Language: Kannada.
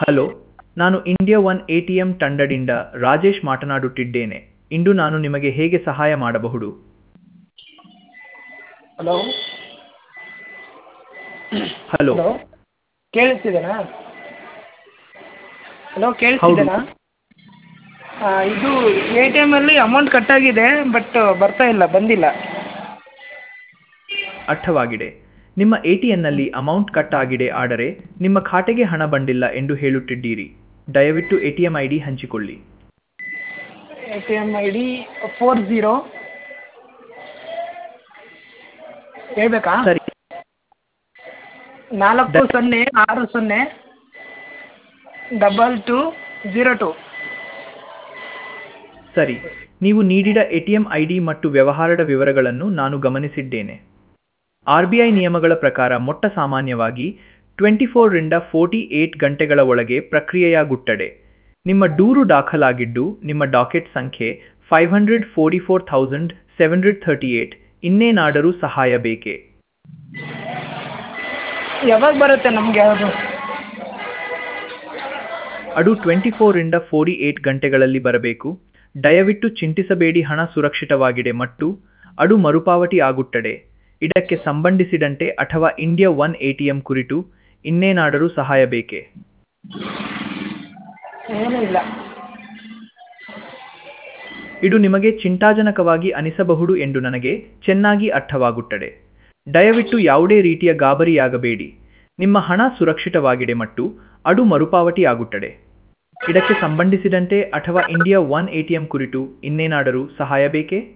ಹಲೋ ನಾನು India one A T M ತಂಡದಿಂದ ರಾಜೇಶ್ ಮಾತನಾಡುತ್ತಿದ್ದೇನೆ ಇಂದು ನಾನು ನಿಮಗೆ ಹೇಗೆ ಸಹಾಯ ಮಾಡಬಹುದು ಹಲೋ ಹಲೋ ಹಲೋ ಕೇಳಿಸ್ತಿದೆನಾ ಹಲೋ ಕೇಳಿಸ್ತಿದೆನಾ ಇದು ಎ ಟಿ ಎಮ್ಮಲ್ಲಿ ಅಮೌಂಟ್ ಕಟ್ಟಾಗಿದೆ ಬಟ್ ಬರ್ತಾ ಇಲ್ಲ ಬಂದಿಲ್ಲ ಅರ್ಥವಾಗಿದೆ ನಿಮ್ಮ ಎ ಟಿ ಎನ್ನಲ್ಲಿ ಅಮೌಂಟ್ ಕಟ್ ಆಗಿದೆ ಆದರೆ ನಿಮ್ಮ ಖಾತೆಗೆ ಹಣ ಬಂದಿಲ್ಲ ಎಂದು ಹೇಳುತ್ತಿದ್ದೀರಿ ದಯವಿಟ್ಟು A T M I D ಹಂಚಿಕೊಳ್ಳಿ A T M I D four zero ಹೇಳ್ಬೇಕಾ ಸರಿ ನಾಲ್ಕು ಸೊನ್ನೆ ಆರು ಸೊನ್ನೆ ಡಬಲ್ ಟು ಝೀರೋ ಟು ಸರಿ ನೀವು ನೀಡಿದ A T M I D ಮತ್ತು ವ್ಯವಹಾರದ ವಿವರಗಳನ್ನು ನಾನು ಗಮನಿಸಿದ್ದೇನೆ ಆರ್ ಬಿ ಐ ನಿಯಮಗಳ ಪ್ರಕಾರ ಮೊಟ್ಟ ಸಾಮಾನ್ಯವಾಗಿ ಟ್ವೆಂಟಿ ಫೋರ್ರಿಂದ ಫೋರ್ಟಿ ಏಟ್ ಗಂಟೆಗಳ ಒಳಗೆ ಪ್ರಕ್ರಿಯೆಯಾಗುತ್ತದೆ ನಿಮ್ಮ ದೂರು ದಾಖಲಾಗಿದ್ದು ನಿಮ್ಮ ಡಾಕೆಟ್ ಸಂಖ್ಯೆ five hundred forty four thousand seven hundred thirty eight ಇನ್ನೇನಾದರೂ ಸಹಾಯ ಬೇಕೇ ಯಾವಾಗ ಬರುತ್ತೆ ನಮಗೆ ಅದು ಅದು ಟ್ವೆಂಟಿ ಫೋರಿಂದ ಫೋರ್ಟಿ ಏಟ್ ಗಂಟೆಗಳಲ್ಲಿ ಬರಬೇಕು ದಯವಿಟ್ಟು ಚಿಂತಿಸಬೇಡಿ ಹಣ ಸುರಕ್ಷಿತವಾಗಿದೆ ಮತ್ತು ಅದು ಮರುಪಾವತಿ ಆಗುತ್ತದೆ ಇದಕ್ಕೆ ಸಂಬಂಧಿಸಿದಂತೆ ಅಥವಾ India one A T M ಕುರಿತು ಇನ್ನೇನಾದರೂ ಸಹಾಯ ಬೇಕೇ ಏನೂ ಇಲ್ಲ ಇದು ನಿಮಗೆ ಚಿಂತಾಜನಕವಾಗಿ ಅನಿಸಬಹುದು ಎಂದು ನನಗೆ ಚೆನ್ನಾಗಿ ಅರ್ಥವಾಗುತ್ತದೆ ದಯವಿಟ್ಟು ಯಾವುದೇ ರೀತಿಯ ಗಾಬರಿಯಾಗಬೇಡಿ ನಿಮ್ಮ ಹಣ ಸುರಕ್ಷಿತವಾಗಿದೆ ಮತ್ತು ಅದು ಮರುಪಾವತಿ ಆಗುತ್ತದೆ ಇದಕ್ಕೆ ಸಂಬಂಧಿಸಿದಂತೆ ಅಥವಾ India one A T M ಕುರಿತು ಇನ್ನೇನಾದರೂ ಸಹಾಯ ಬೇಕೇ